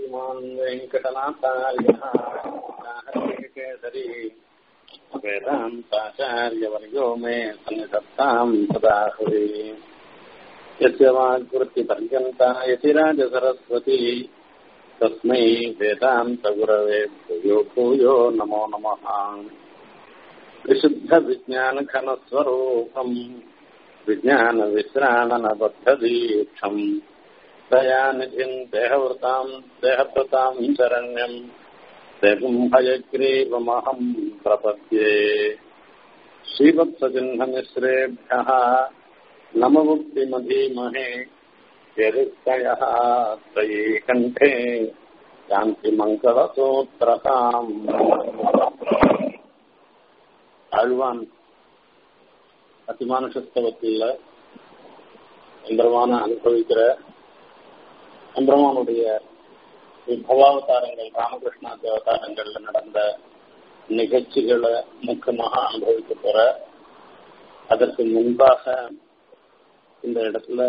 श्रीमान् वेङ्कटनाथार्यः केसरी वेदान्ताचार्यवर्यो मे सन्निधत्ताम् सदा हृदि यस्य वाग्वृत्तिपर्यन्ता यतिराजसरस्वती तस्मै वेदान्तगुरवे भूयो भूयो नमो नमः विशुद्धविज्ञानघनस्वरूपम् विज्ञानविश्राणनबद्धदीक्षम् दयानिधिम् देहवृताम् देहभृताम् शरण्यम् देवम् हयग्रीवमहम् प्रपद्ये श्रीवत्सचिह्नमिश्रेभ्यः नममुक्तिमधीमहे यदिष्टयः त्वयि कण्ठे शान्तिमङ्गलसूत्रताम् ஆழ்வான் அத்திமானுஷஸ்தவத்தில் எம்பெருமான அனுபவிக்கிற எம்பெருமானுடைய விபவாவதாரங்கள் ராமகிருஷ்ணா அவதாரங்கள்ல நடந்த நிகழ்ச்சிகளை முக்கியமாக அனுபவிக்க போற அதற்கு முன்பாக இந்த இடத்துல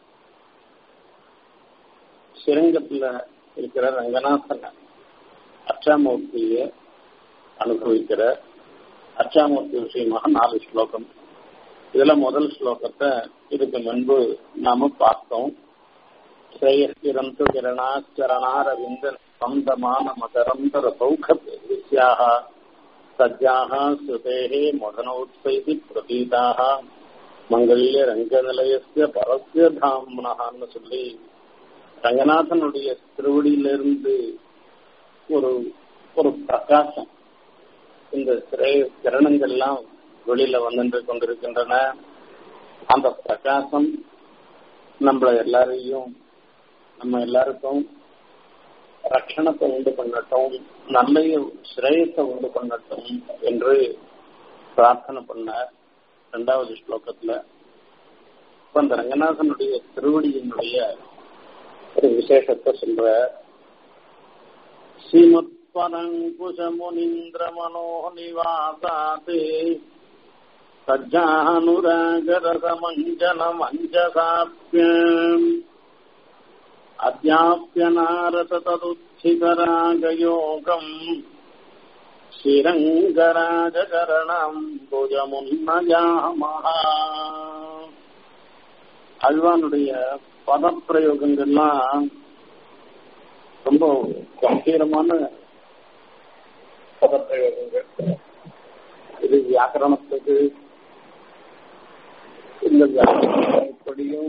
ஸ்ரீரங்கத்துல இருக்கிற ரங்கநாதன் அச்சாமூர்த்திய அனுபவிக்கிற அச்சாமூர்த்தி விஷயமாக நாலு ஸ்லோகம் இதுல முதல் ஸ்லோகத்தை இதுக்கு முன்பு நாம பார்த்தோம் ஸ்ரேயஸ்திரந்து கிரணாச்சரணாரவிந்த சந்தமான மகரந்தர சௌகத்யாக சஜ்ஜாக ஸ்ருதேகே மதனோத்சைதி பிரதீதாக மங்கல்ய ரங்கநிலையஸ்ய பரஸ்ய தாம்னஹான்னு சொல்லி ரங்கநாதனுடைய திருவடியிலிருந்து ஒரு ஒரு பிரகாசம் இந்த சிறை கிரணங்கள்லாம் வெளியில வந்து கொண்டிருக்கின்றன அந்த பிரகாசம் நம்மள எல்லாரையும் நம்ம எல்லாருக்கும் ரட்சணத்தை உண்டு பண்ணட்டும் நல்ல சிரேயத்தை உண்டு பண்ணட்டும் என்று பிரார்த்தனை பண்ணார் இரண்டாவது ஸ்லோகத்துல இப்ப அந்த ரங்கநாதனுடைய திருவடியினுடைய ஒரு விசேஷத்தை சொல்ற ஸ்ரீமத் परङ्कुशमुनीन्द्रमनोः निवासाते सज्जानुरागरसमञ्जनमञ्जसाप्यम् अद्याप्यनारत तदुत्थितरागयोगम् श्रीरङ्गराजकरणम् भुजमुन्नयामः அழ்வானுடைய பதப்பிரயோகங்கள்லாம் ரொம்ப கம்பீரமான பதப்பிரயோகங்கள் இது வியாக்கரணத்துக்கு இந்த வியாக்கரணப்படியும்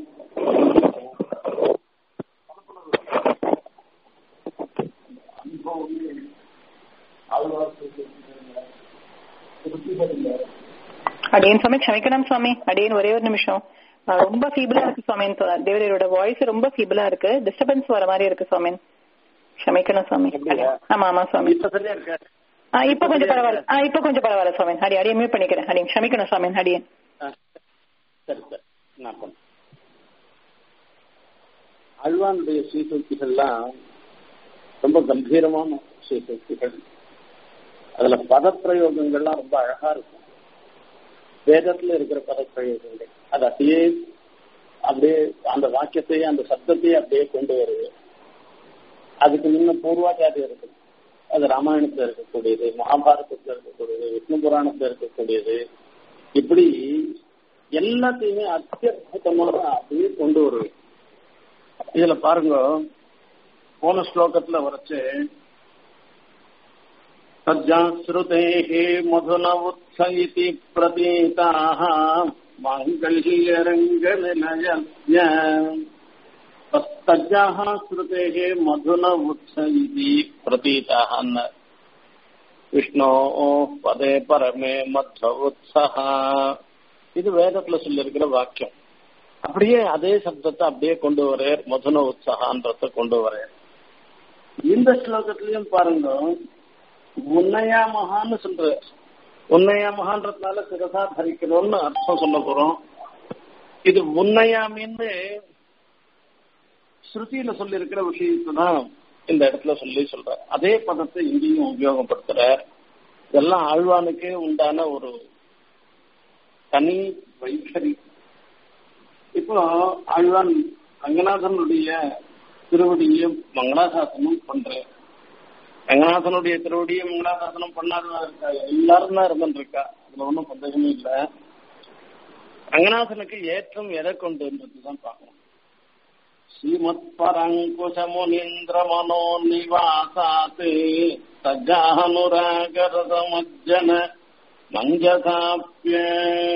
அடியன் சுவாமி க்ஷமிக்கணும் சுவாமி அடியன் ஒரே ஒரு நிமிஷம் ரொம்ப ஃபீபிளா இருக்கு சுவாமி தேவரையோட வாய்ஸ் ரொம்ப ஃபீபிளா இருக்கு டிஸ்டர்பன்ஸ் வர மாதிரி இருக்கு சுவாமி க்ஷமிக்கணும் சுவாமி ஆமா ஆமா சுவாமி இப்ப கொஞ்சம் பரவாயில்ல ஆ இப்ப கொஞ்சம் பரவாயில்ல சுவாமி அடி அடியே மியூட் பண்ணிக்கிறேன் அடி க்ஷமிக்கணும் சுவாமி அடியன் சரி சரி நான் பண்ண அழ்வானுடைய ஸ்ரீசக்திகள்லாம் ரொம்ப கம்பீரமான ஸ்ரீசக்திகள் அதுல பதப்பிரயோகங்கள்லாம் ரொம்ப அழகா இருக்கும் வேதத்துல இருக்கிற பதப்பிரயோகங்கள் அது அப்படியே அப்படியே அந்த வாக்கியத்தையே அந்த சப்தத்தையே அப்படியே கொண்டு வருது அதுக்கு முன்ன பூர்வாச்சாரி இருக்கு அது ராமாயணத்துல இருக்கக்கூடியது மகாபாரதத்துல இருக்கக்கூடியது விஷ்ணு புராணத்துல இருக்கக்கூடியது இப்படி எல்லாத்தையுமே அத்தியுத்தமாக அப்படியே கொண்டு வருது இதுல பாருங்க போன ஸ்லோகத்துல வரைச்சு சஜ்ஜாஸ்ருதேஹே மதுன உத்ஸ இதி பிரதீதாக மாங்கல்யரங்கநிலயஸ்ய तज्जाः श्रुतेः मधुन वृक्ष इति प्रतीताः விஷ்ணோः பதே பரமே மத்வ உத்ஸஹ இது வேதத்துல சொல்லியிருக்கிற வாக்கியம் அப்படியே அதே சப்தத்தை அப்படியே கொண்டு வரையர் மதுன உற்சகான்றத கொண்டு வரையர் இந்த ஸ்லோகத்திலையும் பாருங்க உன்னையா மகான்னு சொல்ற உன்னையா மகான்றதுனால சிரசா தரிக்கிறோம்னு அர்த்தம் சொல்ல போறோம் இது உன்னையாமின்னு ஸ்ருதியில சொல்லி இருக்கிற விஷயத்தை தான் இந்த இடத்துல சொல்லி சொல்ற அதே பதத்தை இங்கேயும் உபயோகப்படுத்துற இதெல்லாம் ஆழ்வானுக்கே உண்டான ஒரு தனி வைகரி இப்போ ஆழ்வான் ரங்கநாதனுடைய திருவடியை மங்களாசாசனம் பண்றேன் ரங்கநாதனுடைய திருவடியை மங்களாசாசனம் பண்ணாதான் இருக்கா எல்லாரும் தான் இருந்துருக்கா அதுல ஒன்றும் சந்தேகமே இல்லை ரங்கநாதனுக்கு ஏற்றம் எதை கொண்டுன்றதுதான் பார்க்கணும் ஸ்ரீமத் பரங்குஷமுனீந்திர மனோ நிவாசாத் சஜானுராகரசமஜ்ஜன மஞ்சசாப்பிய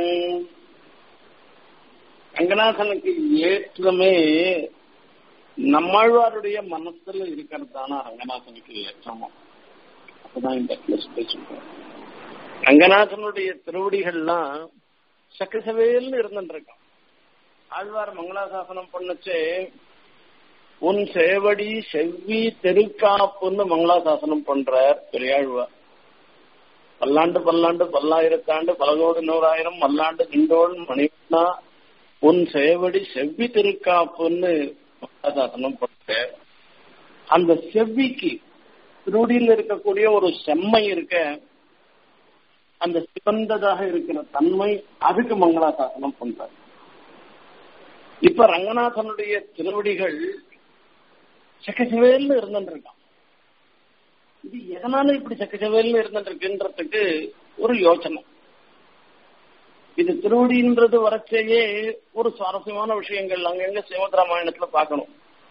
ரங்கநாதனுக்கு ஏற்றமே நம்மாழ்வாருடைய மனசுல இருக்கிறது தானே ரங்கநாதனுக்கு ஏற்றமும் அப்பதான் இந்த இடத்துல சொல்றேன் ரங்கநாதனுடைய திருவடிகள்லாம் சக்கசவேல்னு இருந்துருக்கான் ஆழ்வார் மங்களாசாசனம் பண்ணுச்சு உன் சேவடி செவ்வி தெருக்காப்புன்னு மங்களாசாசனம் பண்றார் பெரியாழ்வார் பல்லாண்டு பல்லாண்டு பல்லாயிரத்தாண்டு பலகோடு நூறாயிரம் மல்லாண்டு நின்றோள் மணிவண்ணா உன் சேவடி செவ்வி திருக்காப்புன்னு மங்களாசாசனம் பண்ற அந்த செவ்விக்கு திருடியில் இருக்கக்கூடிய ஒரு செம்மை இருக்க அந்த சிவந்ததாக இருக்கிற தன்மை அதுக்கு மங்களாசாசனம் பண்றார் இப்ப ரங்கநாதனுடைய திருவடிகள் சக்கச்சவேல்னு இருந்துருக்கான் இது எதனால இப்படி சக்கச்சவேல்னு இருந்துருக்குன்றதுக்கு ஒரு யோசனை இது திருவடின்றது வரச்சேயே ஒரு சுவாரஸ்யமான விஷயங்கள் அங்கங்க சிவத் ராமாயணத்துல பார்க்கணும்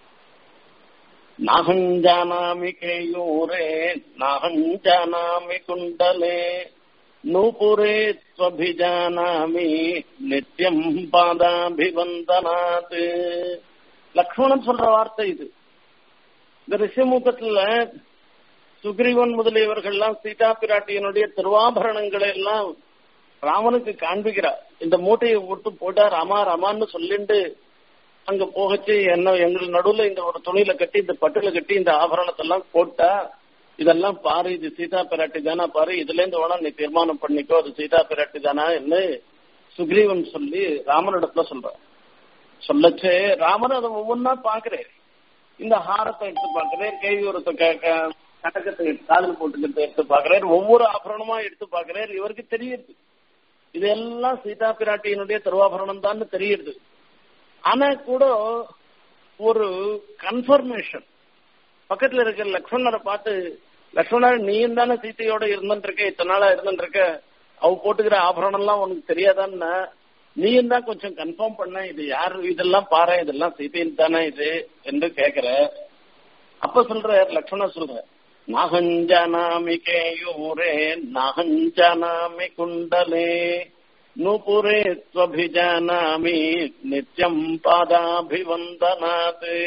நாகஞ்சானாமி கேயூரே நாகஞ்சானாமி குண்டலே நூபுரே ஸ்வபிஜானாமி நித்தியம் பாதாபிவந்தனாத் லக்ஷ்மணன் சொல்ற வார்த்தை இது இந்த ரிஷிமுகத்துல சுக்ரீவன் முதலியவர்கள்லாம் சீதா பிராட்டியனுடைய திருவாபரணங்களை எல்லாம் ராமனுக்கு காண்பிக்கிறார் இந்த மூட்டையை விட்டு போட்டா ராமா ராமான்னு சொல்லிட்டு அங்க போகச்சு என்ன எங்கள் நடுவுல இந்த ஒரு துணியில கட்டி இந்த பட்டுல கட்டி இந்த ஆபரணத்தை எல்லாம் போட்டா இதெல்லாம் பாரு இது சீதா பிராட்டி தானா பாரு இதுல இருந்து வேணா நீ தீர்மானம் பண்ணிக்கோ அது சீதா பிராட்டி தானா என்று சுக்ரீவன் சொல்லி ராமனிடத்துல சொல்ற சொல்லச்சே ராமன் அதை ஒவ்வொன்னா பாக்குறேன் இந்த ஹாரத்தை எடுத்து பாக்குறேன் கையூரத்தை கடக்கத்தை காதல் போட்டுக்கிறத எடுத்து பாக்குறாரு ஒவ்வொரு ஆபரணமா எடுத்து பாக்குறாரு இவருக்கு தெரியுது இதெல்லாம் சீதா பிராட்டியினுடைய திருவாபரணம் தான் தெரியுது ஆனா கூட ஒரு கன்ஃபர்மேஷன் பக்கத்துல இருக்கிற லக்ஷ்மணரை பார்த்து லக்ஷ்மணர் நீயும் தானே சீத்தையோட இருந்துட்டு இருக்க இத்தனை நாளா இருந்துட்டு இருக்க அவ போட்டுக்கிற ஆபரணம் எல்லாம் உனக்கு தெரியாதான்னா நீயும் தான் கொஞ்சம் கன்ஃபார்ம் பண்ண இது யாரு இதெல்லாம் பாரு இதெல்லாம் சீத்தையின் தானே இது என்று கேக்குற அப்ப சொல்ற லக்ஷ்மணர் சொல்ற நாகஞ்சானாமி கேயூரே நாகஞ்சானாமி குண்டலே நூபுரே ஸ்வபிஜானாமி நித்யம் பாதாபிவந்தனாத்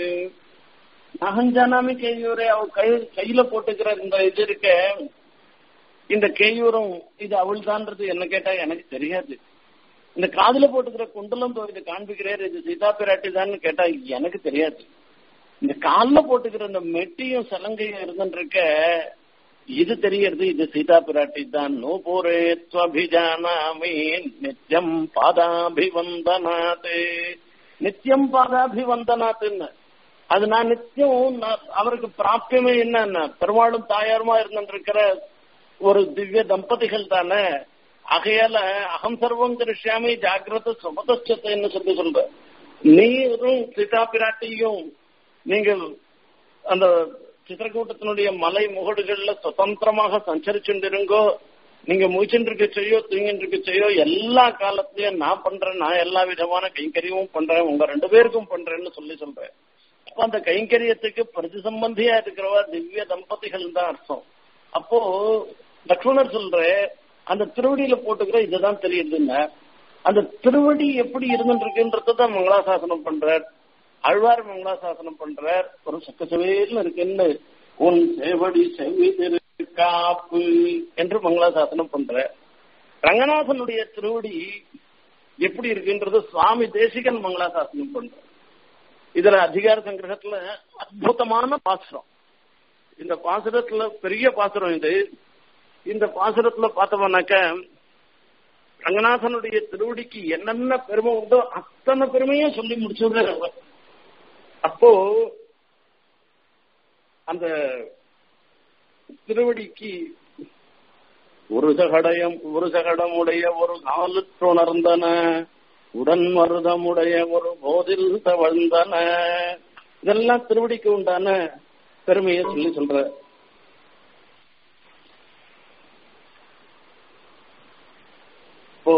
நாகஞ்சானாமி கேயூரே அவ கை கையில போட்டுக்கிற இந்த இது இருக்க இந்த கேயூரம் இது அவள் தான்றது என்ன கேட்டா எனக்கு தெரியாது இந்த காதுல போட்டுக்கிற குண்டலம் இது காண்பிக்கிறார் இது சீதா பிராட்டி தான் கேட்டா எனக்கு தெரியாது இந்த காலில் போட்டுக்கிற இந்த மெட்டியும் சலங்கையும் இருந்துருக்க இது தெரியறது இது சீதா பிராட்டி தான் நோ போரே துவபிஜானாமி நித்தியம் பாதாபிவந்தனாத் நித்தியம் பாதாபிவந்தனாத்ன்னு அது நான் நித்தியம் அவருக்கு பிராப்தியமே என்னன்னா பெருமாளும் தாயாருமா இருந்துருக்கிற ஒரு திவ்ய தம்பதிகள் தானே ஆகையால அகம் சர்வம் திருஷ்யாமி ஜாகிரத சுபதச்சத்தைன்னு சொல்லி சொல்ற நீரும் சீதா பிராட்டியும் நீங்கள் அந்த சித்திரக்கூட்டத்தினுடைய மலை முகடுகள்ல சுதந்திரமாக சஞ்சரிச்சுருங்கோ நீங்க முயற்சிட்டு செய்யோ தூங்கிட்டு செய்யோ எல்லா காலத்திலயும் நான் பண்றேன் நான் எல்லா விதமான கைங்கரியமும் பண்றேன் உங்க ரெண்டு பேருக்கும் பண்றேன்னு சொல்லி சொல்றேன் அப்ப அந்த கைங்கரியத்துக்கு பிரதி சம்பந்தியா இருக்கிறவா திவ்ய தம்பதிகள் தான் அர்த்தம் அப்போ லக்ஷ்மணர் சொல்ற அந்த திருவடியில போட்டுக்கிற இதுதான் தெரியுதுன்னு அந்த திருவடி எப்படி இருந்துருக்குன்றதான் மங்களாசாசனம் பண்றார் அழ்வார் மங்களாசாசனம் பண்றார் ஒரு சக்கசவேல்னு இருக்குன்னு உன் சேவடி செவி காப்பு என்று மங்களாசாசனம் பண்ற ரங்கநாதனுடைய திருவடி எப்படி இருக்குன்றது சுவாமி தேசிகன் மங்களாசாசனம் பண்ற இதுல அதிகார சங்கிரகத்துல அற்புதமான பாசுரம் இந்த பாசுரத்துல பெரிய பாசுரம் இது இந்த பாசுரத்துல பார்த்தோம்னாக்க ரங்கநாதனுடைய திருவடிக்கு என்னென்ன பெருமை உண்டோ அத்தனை பெருமையும் சொல்லி முடிச்சுடுறாரு அவர் அப்போ அந்த திருவடிக்கு ஒரு சகடயம் ஒரு சகடமுடைய ஒரு காலுற்றுணர்ந்தன உடன் மருதமுடைய ஒரு போதில் தவழ்ந்தன இதெல்லாம் திருவடிக்கு உண்டான பெருமையை சொல்லி சொல்ற இப்போ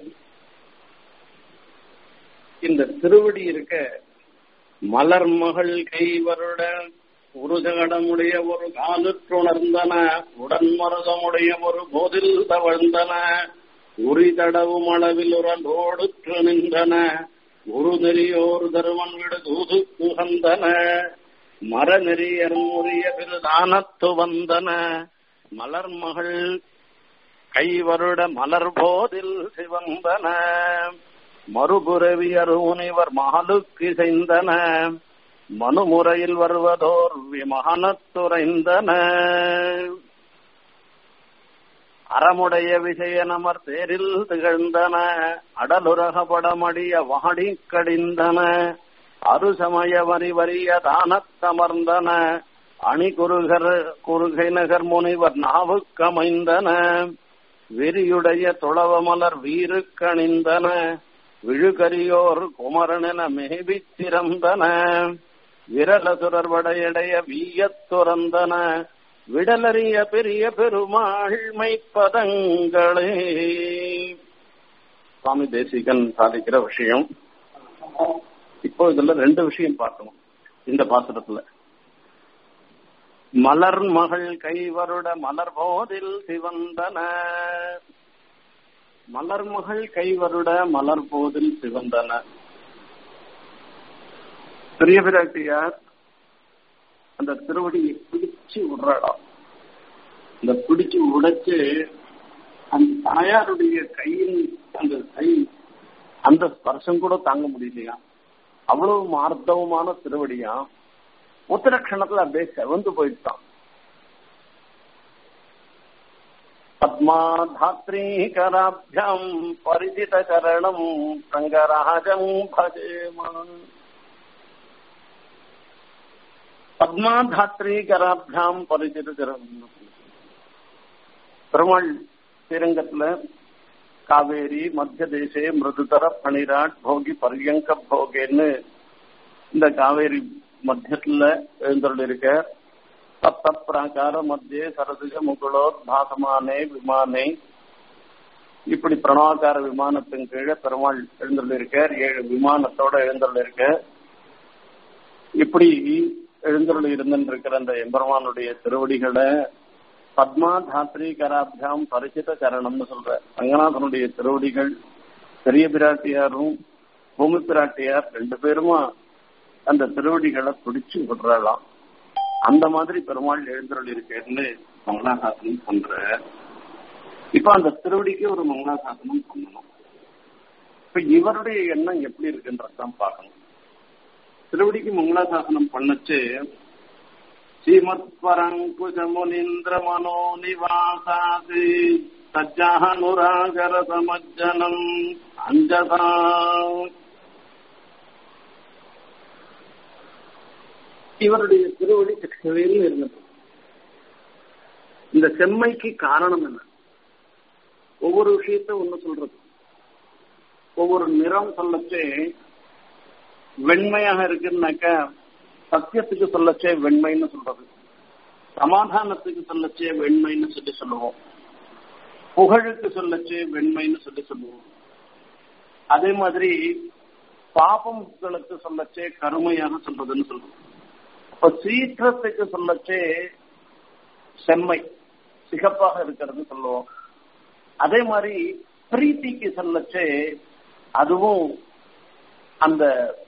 இந்த திருவடி இருக்க மலர் மகள் கைவருட ஒரு ஜகடமுடைய ஒரு காலுற்றுணர்ந்தன உடன் மருதமுடைய ஒரு போதில் தவழ்ந்தன உரி தடவும் அளவில் உரண்டோடுற்று நின்றன ஒரு நெறியோர் தருவன் விடு தூது புகந்தன மர நெறியர் உரிய பிறதானத்து வந்தன மலர் மகள் கைவருட மலர் போதில் சிவந்தன மறுபுறவியர் முனிவர் மகளுக்கு செய்தன மனுமுறையில் வருவதோர் விமானத்துறைந்தன அறமுடைய விஜயனமர் தேரில் திகழ்ந்தன அடலுரகப்படமடிய வாடி கடிந்தன அருசமய வரி வரிய தானத்தமர்ந்தன அணி குருகர் குறுகை நகர் முனிவர் நாவுக்கமைந்தன வெறியுடைய துளவமலர் வீருக்கணிந்தன விழுகரியோர் குமரனென மேவிச் சிறந்தன விரலசுரர் வடையடைய வீயத் துறந்தன விடலறிய பெரிய பெருமாள் மைப்பதங்களே சுவாமி தேசிகன் சாதிக்கிற விஷயம் இப்போ இதுல ரெண்டு விஷயம் பார்க்கணும் இந்த பாத்திரத்துல மலர் மகள் கைவருட மலர் போதில் சிவந்தன மலர் மகள் கைவருட மலர் போதில் சிவந்தன பெரிய பிராட்டியார் அந்த திருவடியை பிடிச்சு விடுறாளாம் அந்த பிடிச்சு உடைச்சு அந்த தாயாருடைய கையின் அந்த கை அந்த ஸ்பர்சம் கூட தாங்க முடியலையா அவ்வளவு மார்த்தவமான திருவடியா உத்தரக்ஷணத்துல அப்படியே செவந்து போயிட்டான் பத்மாதாத்ரீகராபியம் பரிசித கரணம் ரங்கராஜம் பஜேமான் பத்மாதாத்ரீகராபியாம் பரிசித கரணம் பெருமாள் ஸ்ரீரங்கத்துல காவேரி மத்திய தேசே மிருதுதர பணிராட் போகி பர்யங்க போகேன்னு இந்த காவேரி மத்தியத்துல எழுந்தருள் இருக்க சப்த பிராகார மத்திய சரசுஜ முகுளோத்பாசமானே விமானே இப்படி பிரணவாக்கார விமானத்தின் கீழே பெருமாள் எழுந்துள்ள இருக்கார் ஏழு விமானத்தோட எழுந்துள்ள இருக்க இப்படி எழுந்துள்ள இருந்திருக்கிற அந்த எம்பெருமானுடைய திருவடிகளை பத்மா தாத்ரி கராபியாம் பரிசித சரணம்னு சொல்ற ரங்கநாதனுடைய திருவடிகள் பெரிய பிராட்டியாரும் பூமி பிராட்டியார் ரெண்டு பேருமா அந்த திருவடிகளை பிடிச்சு விடுறலாம் அந்த மாதிரி பெருமாள் எழுந்தருள் இருக்கேன்னு மங்களாசாசனம் பண்ற இப்ப அந்த திருவடிக்கு ஒரு மங்களாசாசனம் பண்ணணும் இப்ப இவருடைய எண்ணம் எப்படி இருக்குன்றதான் பார்க்கணும் திருவடிக்கு மங்களாசாசனம் பண்ணச்சு ஸ்ரீமத் பரங்குஜ முனீந்திர மனோ நிவாசாதி சஜ்ஜானுராகர சமஜ்ஜனம் அஞ்சதா இவருடைய திருவடி செக்கவேன்னு இருந்தது இந்த செம்மைக்கு காரணம் என்ன ஒவ்வொரு விஷயத்த ஒண்ணு சொல்றது ஒவ்வொரு நிறம் சொல்லச்சே வெண்மையாக இருக்குன்னாக்க சத்தியத்துக்கு சொல்லச்சே வெண்மைன்னு சொல்றது சமாதானத்துக்கு சொல்லச்சே வெண்மைன்னு சொல்லி சொல்லுவோம் புகழுக்கு சொல்லச்சே வெண்மைன்னு சொல்லி சொல்லுவோம் அதே மாதிரி பாபங்களுக்கு சொல்லச்சே கருமையாக சொல்றதுன்னு சொல்லுவோம் இப்ப சீற்றத்துக்கு சொல்லச்சே செம்மை சிகப்பாக இருக்கிறது சொல்லுவோம் அதே மாதிரி பிரீத்திக்கு சொல்லச்சே அதுவும் அந்த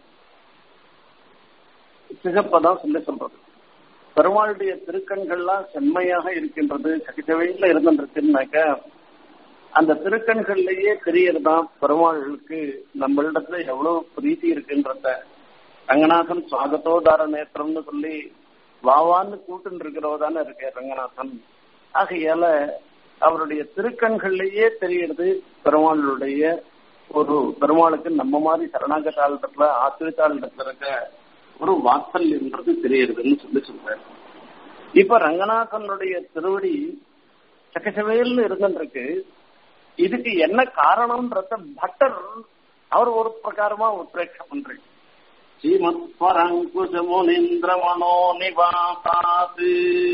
சிகப்பதான் சொல்லி சொல்றது பெருமாளுடைய திருக்கண்கள்லாம் செம்மையாக இருக்கின்றது சகிச்சவையில் இருந்துருக்குன்னாக்க அந்த திருக்கண்கள்லயே தெரியறதான் பெருமாளுக்கு நம்மளிடத்துல எவ்வளவு பிரீத்தி இருக்குன்றத ரங்கநாதன் சுவாகத்தோதார நேத்திரம்னு சொல்லி வாவான்னு கூட்டுன்னு இருக்கிறவதானே இருக்கு ரங்கநாதன் ஆகையால அவருடைய திருக்கண்கள்லயே தெரியறது பெருமாளுடைய ஒரு பெருமாளுக்கு நம்ம மாதிரி சரணாகத்தாளத்துல ஆசிரியத்தாளத்துல இருக்க ஒரு வாத்சல்யன்றது தெரியறதுன்னு சொல்லி சொல்றாரு இப்ப ரங்கநாதனுடைய திருவடி சக்கச்சவையல்னு இருந்துருக்கு இதுக்கு என்ன காரணம்ன்றத பட்டர் அவர் ஒரு பிரகாரமா உத்ரேட்சம் பண்றீங்க ஸ்ரீமத் பரங்குச முனீந்திர மனோ நிவாசாது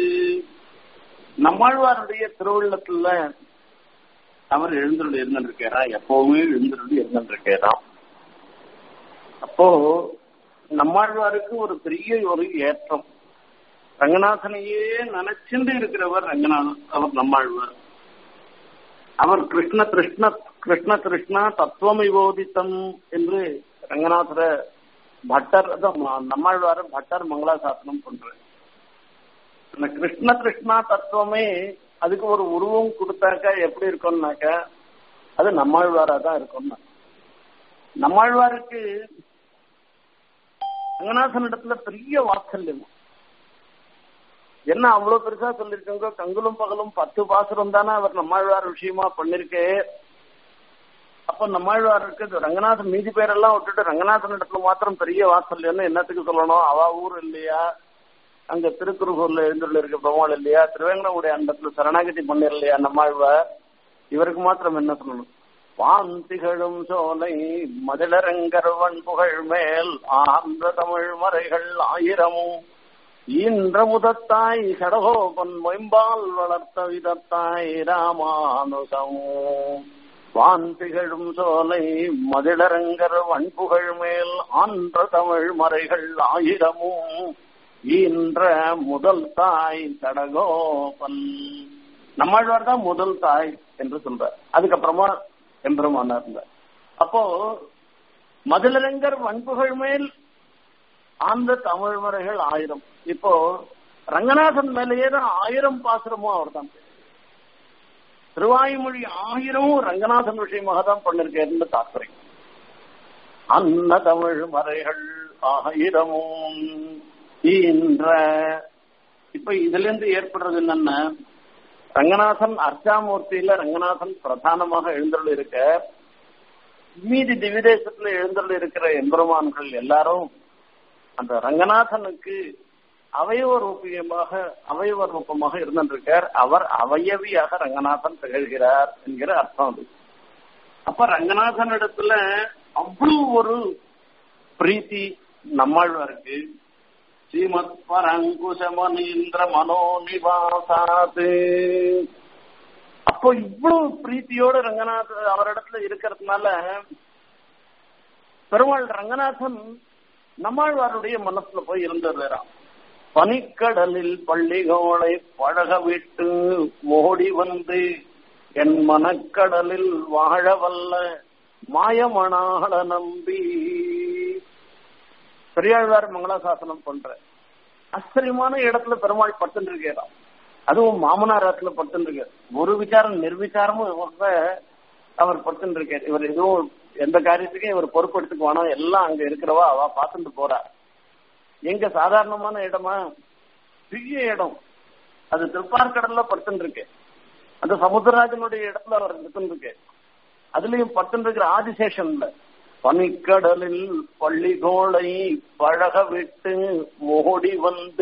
நம்மாழ்வாருடைய திருவுள்ளத்துல அவர் எழுந்தருள் இருந்திருக்காரா எப்பவுமே எழுந்தருள் இருந்திருக்காராம் அப்போ நம்மாழ்வாருக்கு ஒரு பெரிய ஒரு ஏற்றம் ரங்கநாதனையே நினைச்சுட்டு இருக்கிறவர் ரங்கநாதன் அவர் நம்மாழ்வார் அவர் கிருஷ்ண கிருஷ்ண கிருஷ்ண கிருஷ்ணா தத்துவமை போதித்தம் என்று ரங்கநாதர பட்டர் நம்மாழ்வார பட்டர் மங்களாசாசனம் பண்ற அந்த கிருஷ்ண கிருஷ்ணா தத்துவமே அதுக்கு ஒரு உருவம் கொடுத்தாக்கா எப்படி இருக்கும்னாக்கா அது நம்மாழ்வாரா தான் இருக்கும்னா நம்மாழ்வாருக்கு ரங்கநாதன் இடத்துல பெரிய வாத்சல்யம் என்ன அவ்வளவு பெருசா சொல்லிருக்காங்க கங்குலும் பகலும் பத்து பாசுரம் தானே அவர் நம்மாழ்வார் விஷயமா பண்ணிருக்கே அப்ப நம்மாழ்வாருக்கு ரங்கநாதன் மீதி பேரெல்லாம் விட்டுட்டு ரங்கநாதன் இடத்துல மாத்திரம் பெரிய வாத்சல்யம்னு என்னத்துக்கு சொல்லணும் அவ ஊர் இல்லையா அங்க திருக்குறுகூர்ல எழுந்துள்ள இருக்க பெருமாள் இல்லையா திருவேங்கடமுடைய அண்டத்துல சரணாகதி பண்ணிரலையா நம்மாழ்வார் இவருக்கு மாத்திரம் என்ன சொல்லணும் வான் திகழும் சோலை மதிலரங்கர்வன் புகழ் மேல் ஆந்திர தமிழ் மறைகள் ஆயிரமும் ஈன்ற முதத்தாய் கடகோபன் மொயம்பால் வளர்த்த விதத்தாய் ராமானுசம் வான் திகழும் சோலை மதிலரங்கர் வன்புகழ் மேல் ஆன்ற தமிழ் மறைகள் ஆயிரமும் ஈன்ற முதல் தாய் கடகோபன் நம்மாழ்வார் தான் முதல் தாய் என்று சொல்றார் அதுக்கப்புறமா எம்பெருமானா இருந்தார் அப்போ மதிலரங்கர் வன்புகழ் மேல் ஆந்த தமிழ் முறைகள் ஆயிரம் இப்போ ரங்கநாதன் மேலேயே தான் ஆயிரம் பாசுரமும் அவர் தான் திருவாய்மொழி ஆயிரமும் ரங்கநாதன் விஷயமாக தான் பண்ணிருக்கேன்னு தாக்குறேன் அன்ன தமிழ் மறைகள் ஆயிரமும் ஈன்ற இப்ப இதுல இருந்து ஏற்படுறது என்னன்னா ரங்கநாதன் அர்ச்சாமூர்த்தியில ரங்கநாதன் பிரதானமாக எழுந்தருள் இருக்க மீதி திவிதேசத்துல எழுந்தருள் இருக்கிற எம்பெருமான்கள் எல்லாரும் அந்த ரங்கநாதனுக்கு அவயவ ரூபியமாக அவயவ ரூபமாக இருந்திருக்கார் அவர் அவயவியாக ரங்கநாதன் திகழ்கிறார் என்கிற அர்த்தம் அது அப்ப ரங்கநாதன் இடத்துல அவ்வளவு ஒரு பிரீத்தி நம்மாழ்வாருக்கு ஸ்ரீமத் பரங்குசமனீந்திர மனோ நிவாசாது அப்போ இவ்வளவு பிரீத்தியோட ரங்கநாதன் அவரிடத்துல இருக்கிறதுனால பெருமாள் ரங்கநாதன் நம்மாழ்வாருடைய மனசுல போய் இருந்ததுறான் பனிக்கடலில் பள்ளிகோளை பழக விட்டு ஓடி வந்து என் மனக்கடலில் வாழ வல்ல மாயமணாள நம்பி பெரியாழ்வார் மங்களாசாசனம் பண்ற ஆச்சரியமான இடத்துல பெருமாள் பட்டுன்னு இருக்கிறான் அதுவும் மாமனார் இடத்துல பட்டுன்னு இருக்கார் ஒரு விசாரம் நிர்விசாரமும் அவர் பட்டுன்னு இருக்கார் இவர் எதுவும் எந்த காரியத்துக்கும் இவர் பொறுப்பெடுத்துக்கு வேணாம் எல்லாம் அங்க இருக்கிறவா அவ பார்த்துட்டு போறா எங்க சாதாரணமான இடமா பெரிய இடம் அது திருப்பார்கடல்ல படுத்துட்டு இருக்கு அந்த சமுத்திரராஜனுடைய இடத்துல அவர் இருந்துட்டு இருக்கு அதுலயும் படுத்துட்டு இருக்கிற ஆதிசேஷன்ல பனிக்கடலில் பள்ளிகோளை பழக விட்டு ஓடி வந்து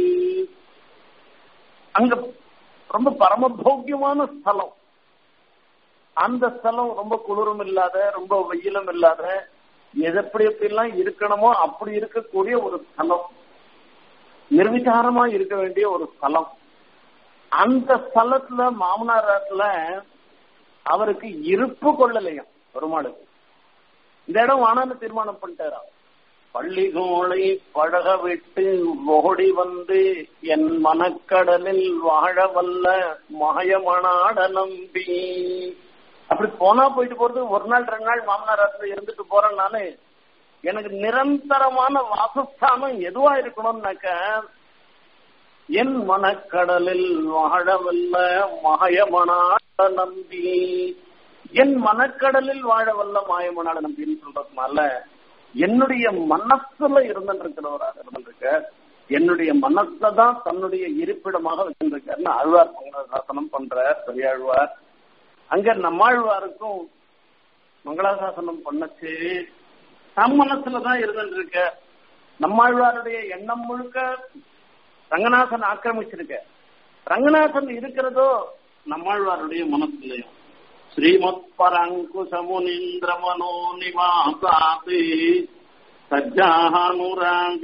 அங்க ரொம்ப பரமபோக்கியமான ஸ்தலம் அந்த ஸ்தலம் ரொம்ப குளிரும் இல்லாத ரொம்ப வெயிலும் இல்லாத எதப்படி எப்படிலாம் இருக்கணுமோ அப்படி இருக்கக்கூடிய ஒரு ஸ்தலம் நிர்விசாரமா இருக்க வேண்டிய ஒரு ஸ்தலம் அந்த ஸ்தலத்துல மாமனாரத்துல அவருக்கு இருப்பு கொள்ளலையும் பெருமாளுக்கு இந்த இடம் வானான்னு தீர்மானம் பண்ணிட்டாரா பள்ளிகோளை பழக விட்டு ஓடி வந்து என் மனக்கடலில் வாழ வல்ல மாயமனாட நம்பி அப்படி போனா போயிட்டு போறது ஒரு நாள் ரெண்டு நாள் மாமனார் இருந்துட்டு போறேன் நானு எனக்கு நிரந்தரமான வாசஸ்தானம் எதுவா இருக்கணும்னாக்க என் மனக்கடலில் வாழவல்ல மாயமனாட நம்பி என் மனக்கடலில் வாழவல்ல மாயமனாட நம்பின்னு சொல்றதுனால என்னுடைய மனசுல இருந்திருக்கிறவராக இருந்திருக்க என்னுடைய மனசுல தான் தன்னுடைய இருப்பிடமாக வச்சிருக்காருன்னு ஆழ்வார் மங்களாசாசனம் பண்ற பெரியாழ்வார் அங்க நம்மாழ்வாருக்கும் மங்களாசாசனம் பண்ணச்சு தம் மனசுலதான் இருந்துருக்க நம்மாழ்வாருடைய எண்ணம் முழுக்க ரங்கநாதன் ஆக்கிரமிச்சிருக்க ரங்கநாதன் இருக்கிறதோ நம்மாழ்வாருடைய மனசுலயும் ஸ்ரீமத் பரங்குசமுனீந்திர மனோ நிவாசாது சஜ்ஜானுராக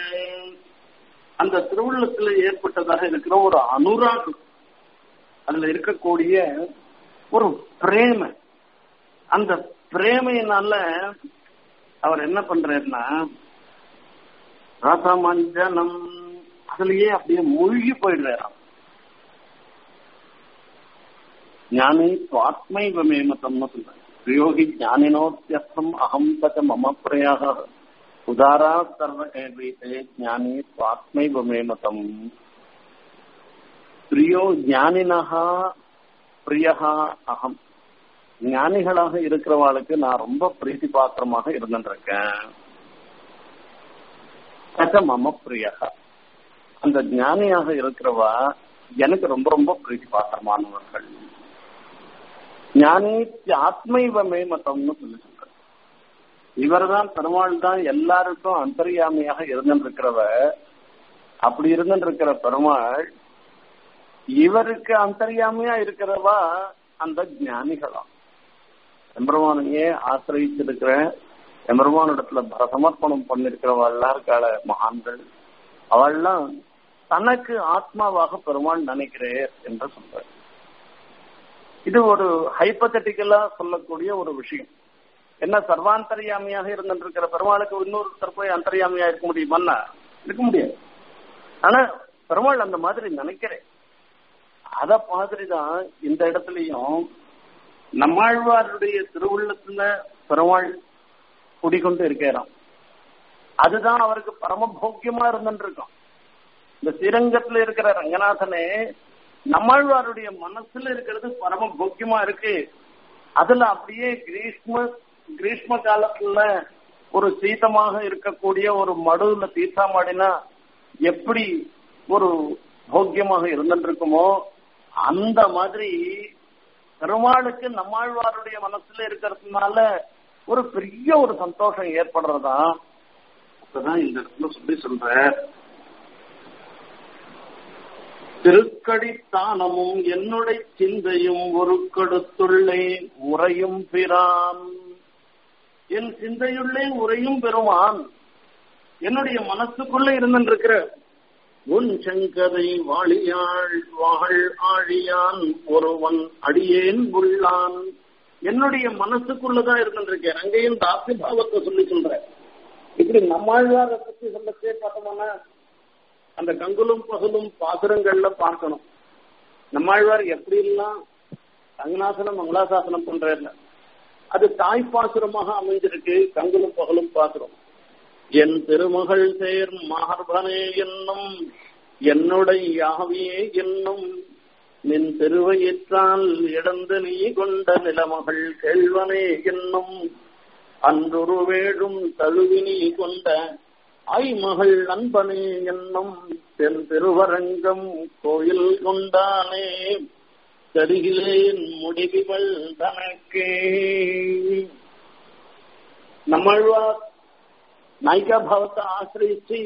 அந்த திருவுள்ளத்துல ஏற்பட்டதாக இருக்கிற ஒரு அனுராகம் அதுல இருக்கக்கூடிய ஒரு பிரேம அந்த பிரேமையினால அவர் என்ன பண்றாருன்னா ரசமஞ்சனம் அதுலயே அப்படியே மூழ்கி போயிடுறாராம் ஞானி சுவாத்மைவ மேமதம்னு சொல்றாங்க பிரியோகி ஞானினோத்தியஸ்தம் அகம் தச்ச மம பிரயாக உதாரா சர்வ கேள்வித்தே ஞானி சுவாத்மைவ மேமதம் பிரியோ ஞானினஹா பிரியஹா அகம் ஞானிகளாக இருக்கிறவாளுக்கு நான் ரொம்ப பிரீத்தி பாத்திரமாக இருந்துருக்கேன் தச்ச மம பிரியகா அந்த ஞானியாக இருக்கிறவா எனக்கு ரொம்ப ரொம்ப பிரீத்தி பாத்திரமானவர்கள் ஞானி ஆத்மைவமே மத்தம்னு சொல்லி சொல்ற இவர் தான் பெருமாள் தான் எல்லாருக்கும் அந்தரியாமையாக இருந்திருக்கிறவ அப்படி இருந்திருக்கிற பெருமாள் இவருக்கு அந்தரியாமையா இருக்கிறவா அந்த ஞானிகளா எம்பெருமானையே ஆசிரியிச்சிருக்கிற எம்பெருமானிடத்துல சமர்ப்பணம் பண்ணிருக்கிறவள்லாம் இருக்காள மகான்கள் அவள்லாம் தனக்கு ஆத்மாவாக பெருமாள் நினைக்கிறேன் என்று சொல்ற இது ஒரு ஹைப்பத்தட்டிக்கலா சொல்லக்கூடிய ஒரு விஷயம் என்ன சர்வாந்தரியாமியாக இருந்திருக்கிற பெருமாளுக்கு இன்னொருத்தர் போய் அந்தரியாமியா இருக்க முடியுமான்னா இருக்க முடியாது ஆனா பெருமாள் அந்த மாதிரி நினைக்கிறேன் அத மாதிரிதான் இந்த இடத்துலயும் நம்மாழ்வாருடைய திருவுள்ளத்துல பெருமாள் குடிக்கொண்டு இருக்கிறான் அதுதான் அவருக்கு பரமபோக்கியமா இருந்துருக்கும் இந்த ஸ்ரீரங்கத்துல இருக்கிற ரங்கநாதனே நம்மாழ்வாருடைய மனசுல இருக்கிறது பரம போக்கியமா இருக்கு அதுல அப்படியே கிரீஷ்ம கிரீஷ்ம காலத்துல ஒரு சீதமாக இருக்கக்கூடிய ஒரு மடுவுல தீர்த்தாமாடினா எப்படி ஒரு போக்கியமாக இருந்துருக்குமோ அந்த மாதிரி பெருமாளுக்கு நம்மாழ்வாருடைய மனசுல இருக்கிறதுனால ஒரு பெரிய ஒரு சந்தோஷம் ஏற்படுறதா அப்பதான் இந்த இடத்துல சொல்லி சொல்ற திருக்கடித்தானமும் என்னுடைய சிந்தையும் ஒரு கடுத்துள்ளே உரையும் பிரான் என் சிந்தையுள்ளே உரையும் பெருமான் என்னுடைய மனசுக்குள்ள இருந்திருக்கிற உன் செங்கதை வாழியாள் வாழ் ஆழியான் ஒருவன் அடியேன் உள்ளான் என்னுடைய மனசுக்குள்ளதான் இருந்திருக்கேன் அங்கேயும் தாசி பாவத்தை சொல்லி சொல்றேன் இப்படி நம்மாழ்வார பத்தி சொல்லச்சே பார்த்தோம்னா அந்த கங்குலும் பகலும் பாசுரங்கள்ல பார்க்கணும் நம்மாழ்வார் எப்படி எல்லாம் ரங்கநாசனம் மங்களாசாசனம் பண்ற அது தாய் பாசுரமாக அமைஞ்சிருக்கு கங்குலும் பகலும் பாசுரம் என் திருமகள் சேர் மார்பனே என்னும் என்னுடைய யாவியே என்னும் நின் திருவயிற்றால் இடந்து நீ கொண்ட நிலமகள் கேள்வனே என்னும் அன்றொரு வேடும் தழுவினி கொண்ட ஐமகள் நண்பனே என்னும் தென் திருவரங்கம் கோயில் கொண்டானே தருகிலேன் முடிவுகள் தனக்கே நம்மழ்வார் நாயிகா பாவத்தை ஆசிரியிச்சு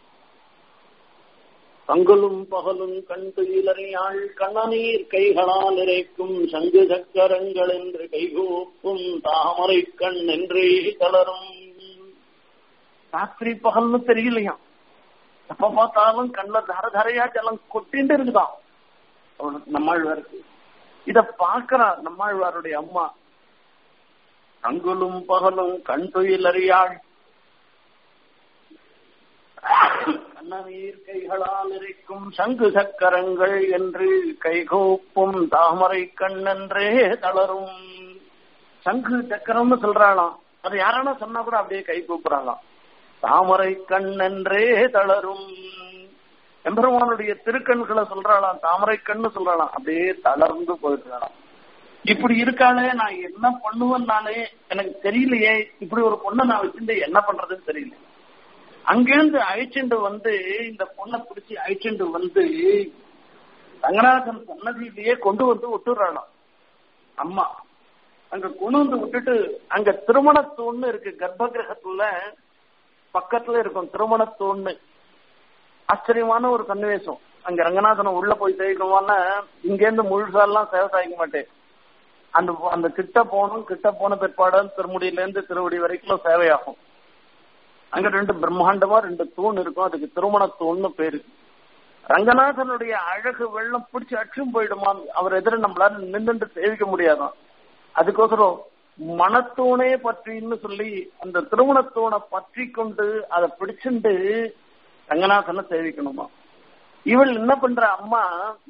பங்கலும் பகலும் கண் துயிலறியாள் கண்ணநீர் கைகளால் இறைக்கும் சங்கு சக்கரங்கள் என்று கைகூப்பும் தாமரை கண் என்றே தளரும் ராத்திரி பகல்னு தெரியலையா எப்ப பார்த்தாலும் கண்ணுல தர தரையா ஜலம் கொட்டிட்டு இருக்குதான் நம்மாழ்வாருக்கு இத பாக்குறா நம்மாழ்வாருடைய அம்மா அங்குலும் பகலும் கண் துயில் அறியாள் கண்ணநீர் கைகளால் இருக்கும் சங்கு சக்கரங்கள் என்று கைகூப்பும் தாமரை கண்ணென்றே தளரும் சங்கு சக்கரம்னு சொல்றாளாம் அது யாரான சொன்னா கூட அப்படியே கை கூப்புறாங்களாம் தாமரை கண்ணென்றே தளரும் எம்பெருமானுடைய திருக்கண்களை சொல்றாளாம் தாமரை கண்ணு சொல்றாளாம் அப்படியே தளர்ந்து போயிடுறாளாம் இப்படி இருக்காளே நான் என்ன பண்ணுவேன் நானே எனக்கு தெரியலையே இப்படி ஒரு பொண்ணை நான் வச்சிருந்து என்ன பண்றதுன்னு தெரியல அங்கிருந்து அழிச்சுண்டு வந்து இந்த பொண்ணை பிடிச்சி அழிச்சுண்டு வந்து ரங்கநாதன் சன்னதியிலேயே கொண்டு வந்து விட்டுறாளாம் அம்மா அங்க கொண்டு வந்து விட்டுட்டு அங்க திருமணத்தூண்னு இருக்கு கர்ப்ப கிரகத்துல பக்கத்துல இருக்கும் திருமணத்தூண்னு ஆச்சரியமான ஒரு சன்னிவேசம் அங்க ரங்கநாதனை உள்ள போய் சேர்க்கணும்னா இங்க இருந்து முழுசாலாம் சேவை சாய்க்க மாட்டேன் அந்த அந்த கிட்ட போகணும் கிட்ட போன பிற்பாடு திருமுடியில இருந்து திருவடி வரைக்கும் சேவையாகும் அங்க ரெண்டு பிரம்மாண்டமா ரெண்டு தூண் இருக்கும் அதுக்கு திருமண தூண்னு பேரு ரங்கநாதனுடைய அழகு வெள்ளம் பிடிச்சு அச்சும் போயிடுமா அவர் எதிர நம்மளால நின்றுட்டு சேவிக்க முடியாதான் அதுக்கோசரம் மனத்தூணே பற்றின்னு சொல்லி அந்த திருமணத்தூணை பற்றி கொண்டு அதை பிடிச்சுண்டு ரங்கநாதனை சேவிக்கணுமா இவள் என்ன பண்ற அம்மா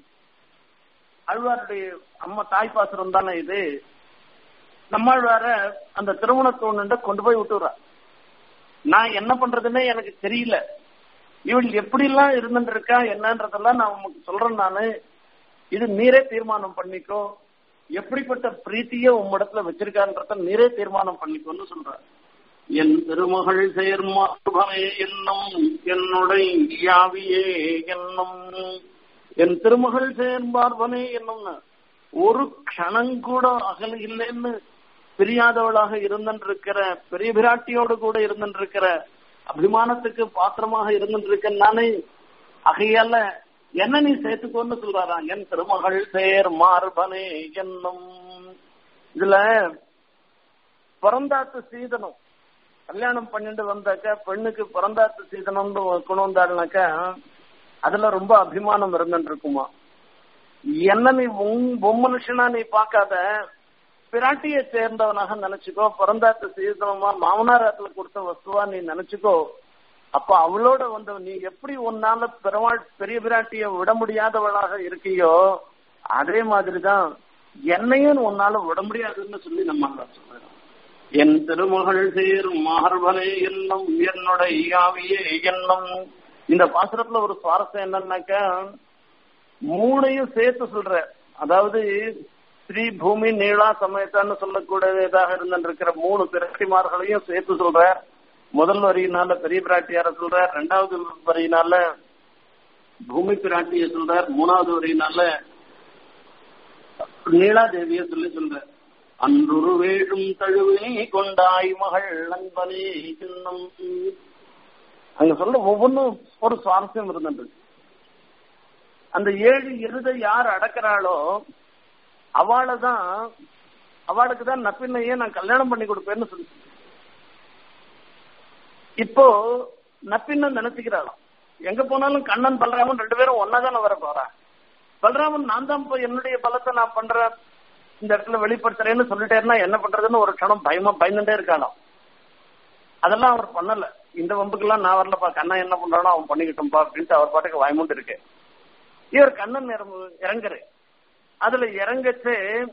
அழ்வாருடைய அம்மா தாய் பாசுரம் தானே இது நம்மாழ்வார அந்த திருமணத்தூண் கொண்டு போய் விட்டுறா நான் என்ன பண்றதுன்னே எனக்கு தெரியல இவள் எப்படி எல்லாம் இருந்துட்டு இருக்கா என்னன்றதெல்லாம் நான் உனக்கு சொல்றேன் நானு இது நீரே தீர்மானம் பண்ணிக்கோ எப்படிப்பட்ட பிரீத்திய உம்மிடத்துல வச்சிருக்கான்றத நீரே தீர்மானம் பண்ணிக்கோன்னு சொல்ற என் திருமகள் சேர்மாபமே என்னும் என்னுடைய யாவியே என்னும் என் திருமகள் சேர்மார்பனே என்னும்னு ஒரு க்ஷணம் கூட அகல இல்லைன்னு பிரியாதவளாக இருந்திருக்கிற பெரிய பிராட்டியோடு கூட இருந்திருக்கிற அபிமானத்துக்கு பாத்திரமாக இருந்திருக்க நானே அகையால என்ன நீ சேர்த்துக்கோன்னு சொல்றாராம் என் திருமகள் சேர் மார்பனே என்னும் இதுல பிறந்தாத்து சீதனம் கல்யாணம் பண்ணிட்டு வந்தாக்க பெண்ணுக்கு பிறந்தாத்து சீதனம்னு கொண்டு வந்தாருனாக்கா அதுல ரொம்ப அபிமானம் இருந்துட்டு இருக்குமா என்ன நீ உன் மனுஷனா நீ பார்க்காத பிராட்டியை சேர்ந்தவனாக நினைச்சுக்கோ பிறந்தாத்து சீதனமா மாமனாரத்துல கொடுத்த வஸ்துவா நீ நினைச்சுக்கோ அப்ப அவளோட வந்த நீ எப்படி உன்னால பெருமாள் பெரிய பிராட்டிய விட முடியாதவளாக இருக்கியோ அதே மாதிரிதான் என்னையும் உன்னால விட முடியாதுன்னு சொல்லி நம்ம சொல்றோம் என் திருமகள் சேர் மார்பனே என்னும் என்னுடைய யாவியே என்னும் இந்த பாசுரத்துல ஒரு சுவாரஸ்யம் என்னன்னாக்கா மூணையும் சேர்த்து சொல்ற அதாவது ஸ்ரீ பூமி நீளா சமயத்தான்னு சொல்லக்கூடியதாக இருந்திருக்கிற மூணு பிராட்டிமார்களையும் சேர்த்து சொல்ற முதல் வரியினால பெரிய பிராட்டியார சொல்ற ரெண்டாவது வரியினால பூமி பிராட்டிய சொல்ற மூணாவது வரியினால நீலா தேவிய சொல்லி சொல்ற அன்றுரு வேழும் தழுவினை கொண்டாய் மகள் நண்பனே சின்னம் அங்க சொல்ற ஒவ்வொன்றும் ஒரு சுவாரஸ்யம் இருந்தது அந்த ஏழு எருதை யார் அடக்கிறாளோ அவளை தான் அவளுக்கு தான் நப்பின்னையே நான் கல்யாணம் பண்ணி கொடுப்பேன்னு சொல்லி இப்போ நப்பின்ன நினைச்சுக்கிறாளாம் எங்க போனாலும் கண்ணன் பலராமன் ரெண்டு பேரும் ஒன்னாதானே வர போறா பலராமன் நான் தான் போய் என்னுடைய பலத்தை நான் பண்றேன் இந்த இடத்துல வெளிப்படுத்துறேன்னு சொல்லிட்டேன்னா என்ன பண்றதுன்னு ஒரு க்ஷணம் பயமா பயந்துட்டே இருக்காளாம் அதெல்லாம் அவர் பண்ணல இந்த வம்புக்கெல்லாம் நான் வரலப்பா கண்ணன் என்ன பண்றானோ அவன் பண்ணிக்கிட்டோம்ப்பா அப்படின்ட்டு அவர் பாட்டுக்கு வாய்மூண்டு இருக்கு இவர் கண்ணன் இறங்குற அதுல இறங்கச்சு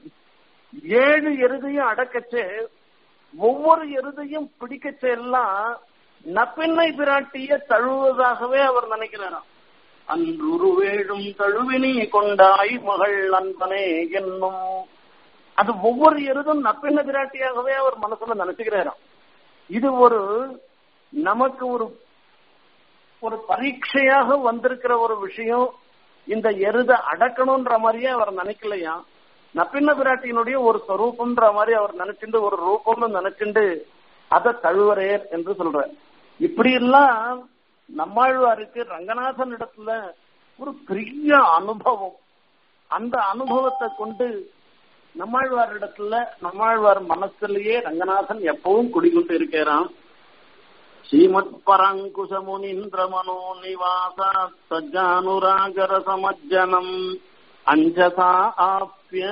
ஏழு எருதையும் அடக்கச்சு ஒவ்வொரு எருதையும் பிடிக்கச்சு எல்லாம் நப்பெண்ணை பிராட்டிய தழுவதாகவே அவர் நினைக்கிறாராம் அன்று வேழும் தழுவினி கொண்டாய் மகள் நண்பனே என்னும் அது ஒவ்வொரு எருதும் நப்பெண்ண பிராட்டியாகவே அவர் மனசுல நினைச்சுக்கிறாராம் இது ஒரு நமக்கு ஒரு ஒரு பரீட்சையாக வந்திருக்கிற ஒரு விஷயம் இந்த எருத அடக்கணும்ன்ற மாதிரியே அவர் நினைக்கலையா நப்பின்ன பிராட்டியினுடைய ஒரு ஸ்வரூபம்ன்ற மாதிரி அவர் நினைச்சுண்டு ஒரு ரூபம்னு நினைச்சுண்டு அதை தழுவரேர் என்று சொல்ற இப்படி எல்லாம் நம்மாழ்வாருக்கு ரங்கநாதன் இடத்துல ஒரு பெரிய அனுபவம் அந்த அனுபவத்தை கொண்டு நம்மாழ்வார் இடத்துல நம்மாழ்வார் மனசுலயே ரங்கநாதன் எப்பவும் குடிக்கொண்டு இருக்கிறான் ஸ்ரீமத் பரங்குச முனீந்திர மனோ நிவாச சஜானுராகர சமஜனம் அஞ்சசா ஆப்பிய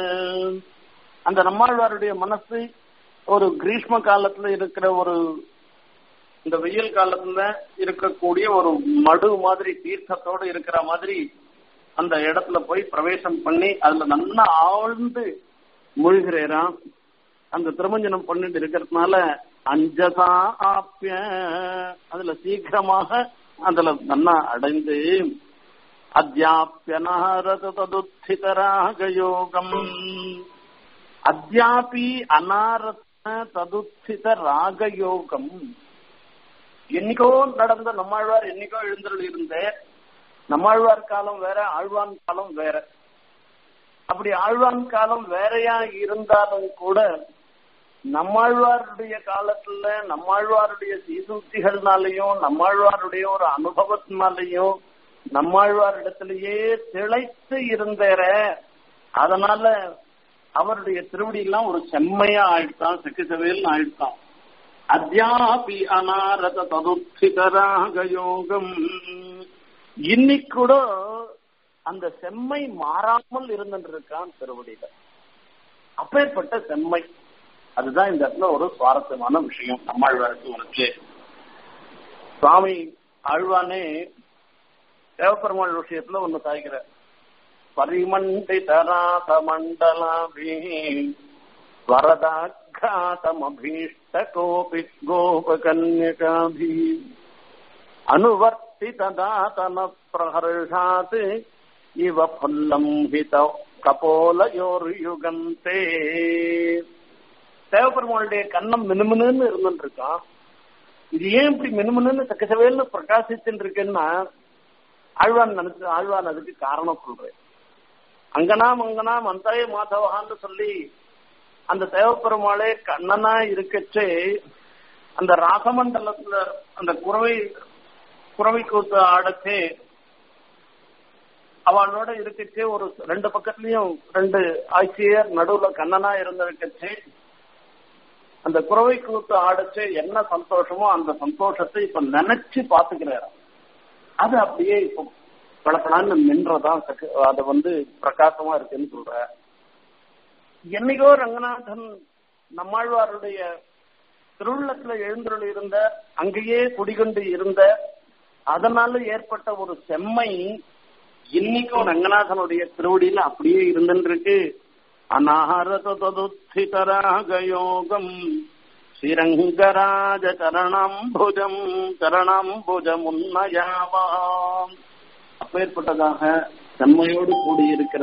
அந்த நம்மாழ்வாருடைய மனசு ஒரு கிரீஷ்ம காலத்துல இருக்கிற ஒரு இந்த வெயில் காலத்துல இருக்கக்கூடிய ஒரு மடு மாதிரி தீர்த்தத்தோடு இருக்கிற மாதிரி அந்த இடத்துல போய் பிரவேசம் பண்ணி அதுல நல்லா ஆழ்ந்து மூழ்கிறேரான் அந்த திருமஞ்சனம் பண்ணிட்டு இருக்கிறதுனால அஞ்சசா ஆப்பிய அதுல சீக்கிரமாக அதுல நல்லா அடைந்து அத்தியாப்பியனாரத ததுத்தித ராகயோகம் அத்தியாபி அனாரத்ன ததுத்தித ராகயோகம் என்னைக்கோ நடந்த நம்மாழ்வார் என்னைக்கோ எழுந்தருள் இருந்தேன் நம்மாழ்வார் காலம் வேற ஆழ்வான் காலம் வேற அப்படி ஆழ்வான் காலம் வேறையா இருந்தாலும் கூட நம்மாழ்வாருடைய காலத்துல நம்மாழ்வாருடைய சீசூக்திகள்னாலையும் நம்மாழ்வாருடைய ஒரு அனுபவத்தினாலையும் நம்மாழ்வார் இடத்திலேயே திளைத்து இருந்தேற அதனால அவருடைய திருவடி எல்லாம் ஒரு செம்மையா ஆயிடுத்தான் செக்கு செவையில் ஆயிடுத்தான் அத்தியாபி அனாரத ததுத்திகராகயோகம் இன்னைக்கு கூட அந்த செம்மை மாறாமல் இருந்துருக்கான் திருவடியில அப்பேற்பட்ட செம்மை அதுதான் இந்த இடத்துல ஒரு சுவாரஸ்யமான விஷயம் நம்மாழ்வாருக்கு உனக்கு சுவாமி ஆழ்வானே தேவப்பெருமாள் விஷயத்துல ஒண்ணு சாய்க்கிற பரிமண்டிதராத மண்டலாபி வரதாகாதமபீஷ்ட கோபி கோபகன்யகாபி அனுவர்த்திதாதன பிரஹர்ஷாத் இவ புல்லம் ஹித கபோலயோர்யுகந்தே தேவப்பெருமாளுடைய கண்ணம் மினுமினுன்னு இருந்துட்டு இருக்கான் இது ஏன் இப்படி மினுமினுன்னு சக்கசவேல்னு பிரகாசிச்சுட்டு இருக்குன்னா ஆழ்வான் நினைச்சு ஆழ்வான் அதுக்கு காரணம் சொல்றேன் அங்கனாம் அங்கனாம் அந்தரே மாதவகான்னு சொல்லி அந்த தேவப்பெருமாளே கண்ணனா இருக்கச்சே அந்த ராசமண்டலத்துல அந்த குறவை குறவை கூத்து ஆடச்சே அவளோட இருக்கச்சே ஒரு ரெண்டு பக்கத்துலயும் ரெண்டு ஆட்சியர் நடுவுல கண்ணனா இருந்திருக்கச்சே அந்த குறவை கூத்து ஆடச்சே என்ன சந்தோஷமோ அந்த சந்தோஷத்தை இப்ப நினைச்சு பாத்துக்கிறாரு அது அப்படியே இப்போ பளபளன்னு நின்றதான் அது வந்து பிரகாசமா இருக்குன்னு சொல்ற என்னைக்கோ ரங்கநாதன் நம்மாழ்வாருடைய திருவுள்ளத்துல எழுந்துள்ள இருந்த அங்கேயே குடிகொண்டு இருந்த அதனால ஏற்பட்ட ஒரு செம்மை இன்னைக்கும் ரங்கநாதனுடைய திருவடியில அப்படியே இருந்துருக்கு அநாரததுத்திதராகயோகம் ஸ்ரீரங்கராஜ சரணாம்புஜம் சரணாம்புஜமுன்னயாவாம் அப்பேற்பட்டதாக செம்மையோடு கூடியிருக்கிற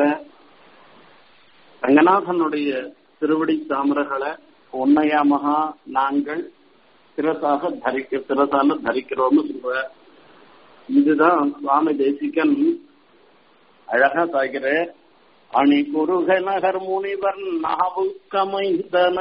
ரங்கநாதனுடைய திருவடி தாமரகளை உன்னையாமகா நாங்கள் சிரசாக தரிக்க சிரசால தரிக்கிறோம்னு சொல்ற இதுதான் சுவாமி தேசிகன் அழகா சாய்கிற அணி குருக நகர் முனிவர் நாவுக்கமைந்தன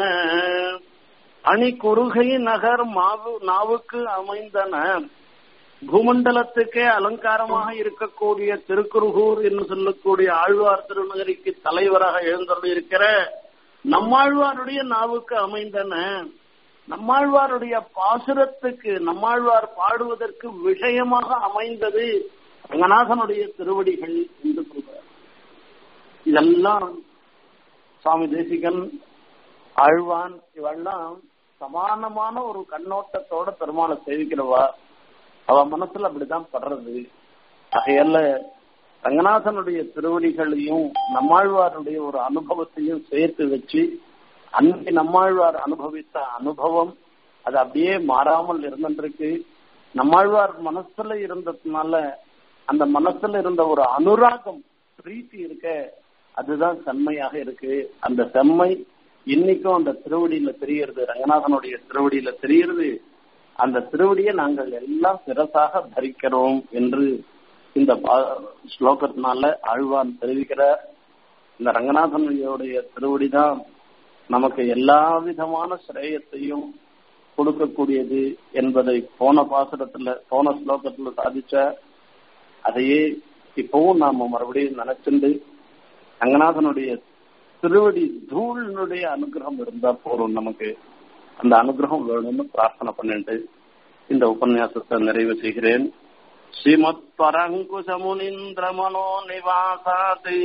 அணி குறுகை நகர் மாவு நாவுக்கு அமைந்தன பூமண்டலத்துக்கே அலங்காரமாக இருக்கக்கூடிய திருக்குறுகூர் என்று சொல்லக்கூடிய ஆழ்வார் திருநகரிக்கு தலைவராக எழுந்தருள் இருக்கிற நம்மாழ்வாருடைய நாவுக்கு அமைந்தன நம்மாழ்வாருடைய பாசுரத்துக்கு நம்மாழ்வார் பாடுவதற்கு விஷயமாக அமைந்தது ரங்கநாதனுடைய திருவடிகள் என்று சொல்றார் இதெல்லாம் சுவாமி தேசிகன் ஆழ்வான் இவெல்லாம் சமானமான ஒரு கண்ணோட்டத்தோட பெருமாளை சேவிக்கிறவா அவ மனசுல அப்படிதான் படுறது ஆகையால ரங்கநாதனுடைய திருவடிகளையும் நம்மாழ்வாருடைய ஒரு அனுபவத்தையும் சேர்த்து வச்சு அன்னைக்கு நம்மாழ்வார் அனுபவித்த அனுபவம் அது அப்படியே மாறாமல் இருந்திருக்கு நம்மாழ்வார் மனசுல இருந்ததுனால அந்த மனசுல இருந்த ஒரு அனுராகம் பிரீத்தி இருக்க அதுதான் செம்மையாக இருக்கு அந்த செம்மை இன்னைக்கும் அந்த திருவடியில தெரியறது ரங்கநாதனுடைய திருவடியில தெரியறது அந்த திருவடியை நாங்கள் எல்லாம் சிரசாக தரிக்கிறோம் என்று இந்த ஸ்லோகத்தினால ஆழ்வான் தெரிவிக்கிறார் இந்த ரங்கநாதனுடைய திருவடி தான் நமக்கு எல்லா விதமான சிரேயத்தையும் கொடுக்கக்கூடியது என்பதை போன பாசுரத்துல போன ஸ்லோகத்துல சாதிச்ச அதையே இப்பவும் நாம மறுபடியும் நினைச்சுண்டு ரங்கநாதனுடைய திருவடி தூளினுடைய அனுகிரகம் இருந்தா போறோம் நமக்கு அந்த அனுகிரகம் வேணும்னு பிரார்த்தனை பண்ணிட்டு இந்த உபன்யாசத்தை நிறைவு செய்கிறேன் ஸ்ரீமத் பரங்குசமுனிந்திர மனோ நிவாசாதி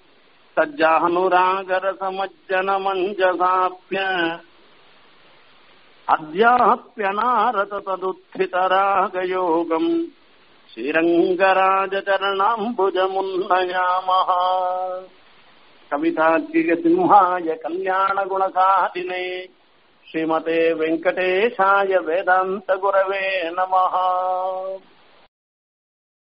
சஜ்ஜானுராகர சமஜ்ஜன மஞ்சசாப்பிய அத்தியாப்யநாரத ததுத்திதராகயோகம் श्रीरङ्गराजचरणाम्बुजमुन्नयामः कवितार्किकसिंहाय कल्याणगुणसाधिने श्रीमते वेङ्कटेशाय वेदान्तगुरवे नमः